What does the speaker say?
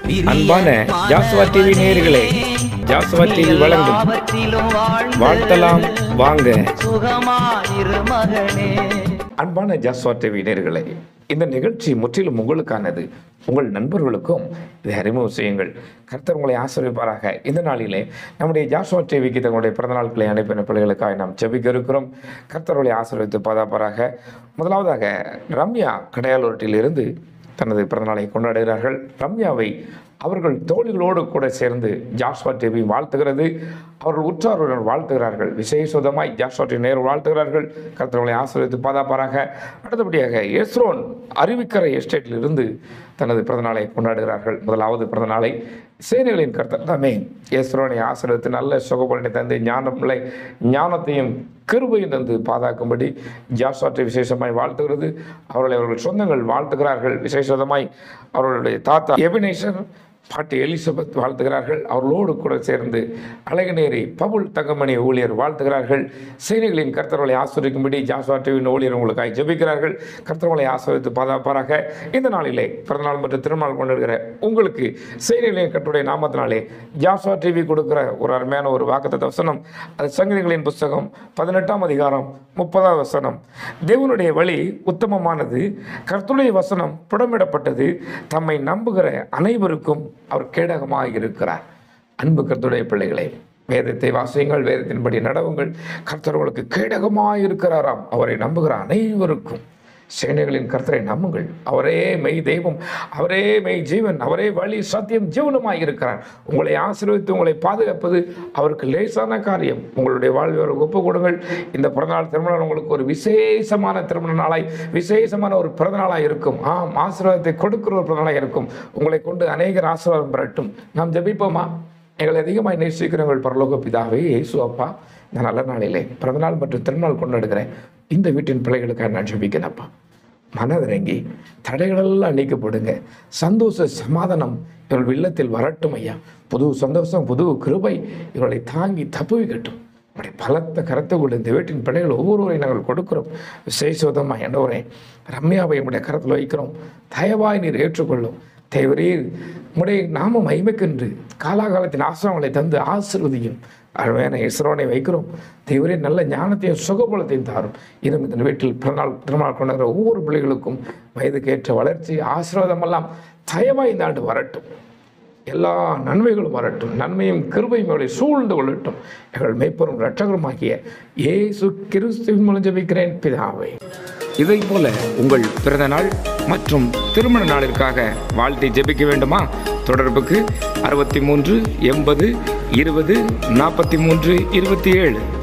அன்பான ஜாஸ்வா டிவி நேயர்களே ஜாஸ்வா டிவி வழங்கும் வாழ்த்தலாம் வாங்க சுகமாயிரு மகனே அன்பான ஜாஸ்வா டிவி நேயர்களே இந்த நிகழ்ச்சி முற்றிலும் உங்களுக்கானது உங்கள் நண்பர்களுக்கும் இதை அறிமுகம் செய்யுங்கள் கர்த்தர் உங்களை ஆசிரியப்பாராக இந்த நாளிலே நம்முடைய ஜாஸ்வா டிவிக்கு தங்களுடைய பிறந்தநாட்களை அனுப்பின பிள்ளைகளுக்காக நாம் ஜெபிக்க இருக்கிறோம் கர்த்தர்களை ஆசீர்வதித்து பாதாப்பாராக முதலாவதாக ரம்யா கடையாளூரிலிருந்து தனது பிறந்தநாளை கொண்டாடுகிறார்கள் ரம்யாவை அவர்கள் தோழிகளோடு கூட சேர்ந்து ஜாஸ்வா டிவி வாழ்த்துகிறது அவர்கள் உற்றாருடன் வாழ்த்துகிறார்கள் விசேஷமாய் ஜாஸ்வா டிவி நேர் வாழ்த்துகிறார்கள் கர்த்தர்களை ஆசிரியத்து பாதாப்பாராக அடுத்தபடியாக எஸ்ரோன் அறிவிக்கரை எஸ்டேட்டிலிருந்து தனது பிறந்தநாளை கொண்டாடுகிறார்கள் முதலாவது பிறந்தநாளை சேனைகளின் கர்த்தர் தாமே எஸ்ரோனை ஆசிரியத்து நல்ல சுகபலனை தந்து ஞானங்களை ஞானத்தையும் கிருபையும் தந்து பாதாக்கும்படி ஜாஸ்வாற்றை விசேஷமாய் வாழ்த்துகிறது அவர்களை அவர்கள் சொந்தங்கள் வாழ்த்துகிறார்கள் விசேஷமாய் அவர்களுடைய தாத்தா எபினேஷர் பாட்டி எலிசபெத் வாழ்த்துகிறார்கள் அவர்களோடு கூட சேர்ந்து அழகுநேரி பவுல் தங்கமணி ஊழியர் வாழ்த்துகிறார்கள் சேனைகளின் கர்த்தர்களை ஆசிரியக்கும்படி ஜாஸ்வா டிவியின் ஊழியர் உங்களுக்காக ஜெபிக்கிறார்கள் கர்த்தர்களை ஆசிரியத்து பாதுகாப்பாராக இந்த நாளிலே பிறந்தநாள் மற்றும் திருநாள் கொண்டிருக்கிற உங்களுக்கு சேனைகளின் கட்டுடைய நாமத்தினாலே ஜாஸ்வா டிவி கொடுக்கிற ஒரு அருமையான ஒரு வாக்குத்த வசனம் அது சங்கதிகளின் புஸ்தகம் பதினெட்டாம் அதிகாரம் முப்பதாவது வசனம் தேவனுடைய வழி உத்தமமானது கர்த்தருடைய வசனம் புடமிடப்பட்டது தம்மை நம்புகிற அனைவருக்கும் அவர் கேடகமாக இருக்கிறார் அன்பு கர்த்தருடைய பிள்ளைகளே வேதத்தை வாசியுங்கள் வேதத்தின்படி நடவுங்கள் கர்த்தர் உங்களுக்கு கேடகமாக இருக்கிறாராம் அவரை நம்புகிற அனைவருக்கும் சேனைகளின் கர்த்தரை நம்புங்கள் அவரே மெய் தெய்வம் அவரே மெய் ஜீவன் அவரே வழி சத்தியம் ஜீவனமாக இருக்கிறார் உங்களை ஆசீர்வதித்து உங்களை பாதுகாப்பது அவருக்கு லேசான காரியம் உங்களுடைய வாழ்வை அவருக்கு ஒப்பு கொடுங்கள் இந்த பிறந்தநாள் திருமணம் உங்களுக்கு ஒரு விசேஷமான திருமண நாளாய் விசேஷமான ஒரு பிறந்தநாளாக இருக்கும் ஆம் ஆசீர்வாதத்தை கொடுக்கிற ஒரு பிறந்தநாளாக இருக்கும் உங்களை கொண்டு அநேகர் ஆசீர்வாதம் பெறட்டும் நாம் ஜெபிப்போமா எங்களை அதிகமாக நேசிக்கிறவங்கள் பரலோக பிதாவே இயேசு அப்பா இந்த நல்ல நாளிலே பிறந்தநாள் மற்றும் திருநாள் கொண்டாடுகிறேன் இந்த வீட்டின் பிள்ளைகளுக்காக நான் ஜெபிக்கிறேன்ப்பா மனதிறங்கி தடைகளெல்லாம் நீக்கப்படுங்க சந்தோஷ சமாதானம் இவர்கள் இல்லத்தில் வரட்டும் ஐயா புது சந்தோஷம் புது கிருபை இவர்களை தாங்கி தப்புவிக்கட்டும் உடைய பலத்த கரத்தை கொண்டு இந்த வீட்டின் பிள்ளைகள் ஒவ்வொருவரையும் நாங்கள் கொடுக்கிறோம் விசேஷமாக என்னவரே ரம்யாவை உடைய கரத்தில் வைக்கிறோம் தயவாய் நீர் ஏற்றுக்கொள்ளும் தேவரீர் உடைய நாம மகிமைக்கென்று காலாகாலத்தின் ஆசிரமங்களை தந்து ஆசிர்வதியும் அழகான இஸ்ரோனை வைக்கிறோம் தேவரே நல்ல ஞானத்தையும் சுகபலத்தையும் தாரும் இன்னும் இந்த வீட்டில் பிறநாள் திருநாள் கொண்டாடுற ஒவ்வொரு பிள்ளைகளுக்கும் வயதுக்கு ஏற்ற வளர்ச்சி ஆசீர்வாதமெல்லாம் தயவாய் இந்த ஆண்டு வரட்டும் எல்லா நன்மைகளும் வரட்டும் நன்மையும் கிருபையும் அவளை சூழ்ந்து கொள்ளட்டும் எங்கள் மெய்ப்பெரும் இரட்சகருமாகிய இயேசு கிறிஸ்துவின் மூலம் ஜெபிக்கிறேன் பிதாவை இதை போல உங்கள் பிறந்த நாள் மற்றும் திருமண நாளிற்காக வாழ்த்தை ஜெபிக்க வேண்டுமா தொடர்புக்கு அறுபத்தி மூன்று எண்பது இருபது நாற்பத்தி மூன்று இருபத்தி ஏழு